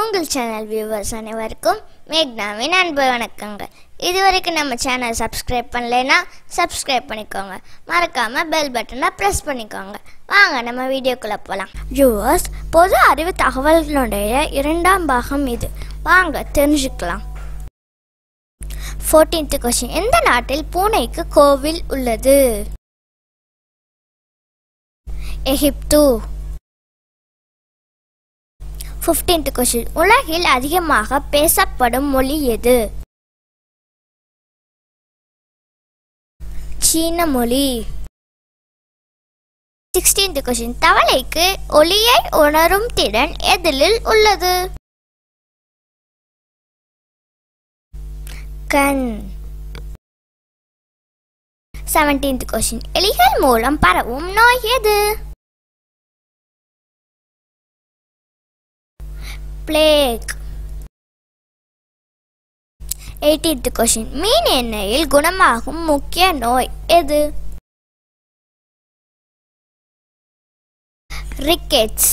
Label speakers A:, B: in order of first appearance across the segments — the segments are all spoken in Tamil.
A: உங்கள் சேனல் வியூவர்ஸ் அனைவருக்கும் மேக்னாவின் அன்பு வணக்கங்கள் இதுவரைக்கும் நம்ம சேனல் சப்ஸ்கிரைப் பண்ணலைன்னா சப்ஸ்கிரைப் பண்ணிக்கோங்க மறக்காம பெல் பட்டனை ப்ரெஸ் பண்ணிக்கோங்க வாங்க நம்ம வீடியோக்குள்ள போகலாம் வியூவர்ஸ் பொது அறிவு தகவல்களுடைய இரண்டாம் பாகம் இது வாங்க தெரிஞ்சுக்கலாம் ஃபோர்டீன்த் கொஸ்டின் எந்த நாட்டில் பூனைக்கு கோவில் உள்ளது எகிப்து ஃபிஃப்டீன்த் கொஸ்டின் உலகில் அதிகமாக பேசப்படும் மொழி எது சீன மொழி சிக்ஸ்டீன்த் கொஸ்டின் தவளைக்கு ஒளியை உணரும் திறன் எதிலில் உள்ளது கண் செவன்டீன்த் கொஸ்டின் எலிகள் மூலம் பரவும் நோய் எது பிளேக் எயிட்டீன்த் கொஸ்டின் மீன் எண்ணெயில் குணமாகும் முக்கிய நோய் எது ரிக்கெட்ஸ்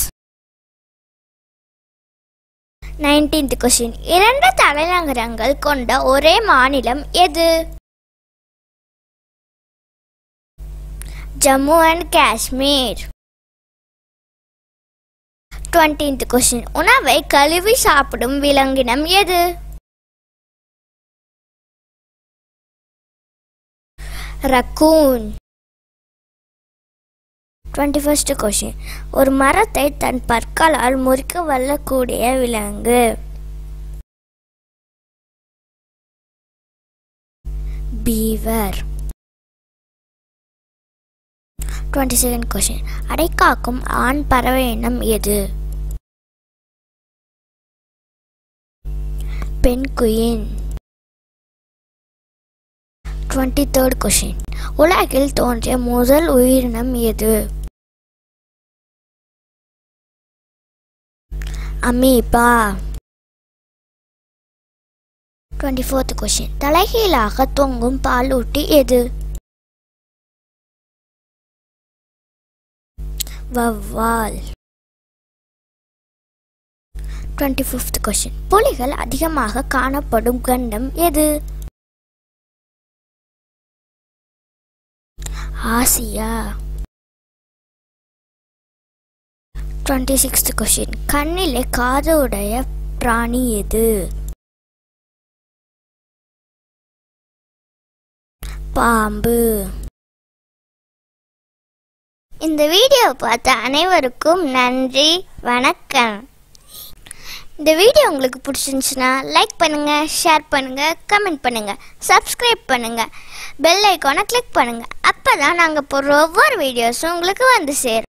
A: நைன்டீன்த் கொஸ்டின் இரண்டு தலைநகரங்கள் கொண்ட ஒரே மாநிலம் எது Jammu and Kashmir twentieth question உணவை கழுவி சாப்பிடும் விலங்கினம் எது ரக்கூன் டுவெண்ட்டி ஃபர்ஸ்ட் கொஸ்டின் ஒரு மரத்தை தன் பற்களால் முறிக்க வல்லக்கூடிய விலங்கு பீவர் டுவெண்ட்டி செகண்ட் கொஸ்டின் அடைக்காக்கும் ஆண் பறவை இனம் எது பெண் குயின் டுவெண்ட்டி தேர்ட் கொஷின் உலகில் தோன்றிய முதல் உயிரினம் எது அமீபா டுவெண்ட்டி ஃபோர்த் கொஷின் தலைகீழாக தொங்கும் பாலூட்டி எது வவ்வால் டுவெண்ட்டி ஃபிஃப்த் கொஷின் புலிகள் அதிகமாக காணப்படும் கண்டம் எது ஆசியா டுவெண்ட்டி சிக்ஸ்த் கொஷின் கண்ணிலே காது உடைய பிராணி எது பாம்பு இந்த வீடியோ பார்த்த அனைவருக்கும் நன்றி வணக்கம் இந்த வீடியோ உங்களுக்கு பிடிச்சிருந்துச்சுன்னா லைக் பண்ணுங்க ஷேர் பண்ணுங்க கமெண்ட் பண்ணுங்க சப்ஸ்கிரைப் பண்ணுங்க பெல் ஐக்கானை கிளிக் பண்ணுங்க அப்பதான் நாங்கள் போடுற ஒவ்வொரு வீடியோஸும் உங்களுக்கு வந்து சேரும்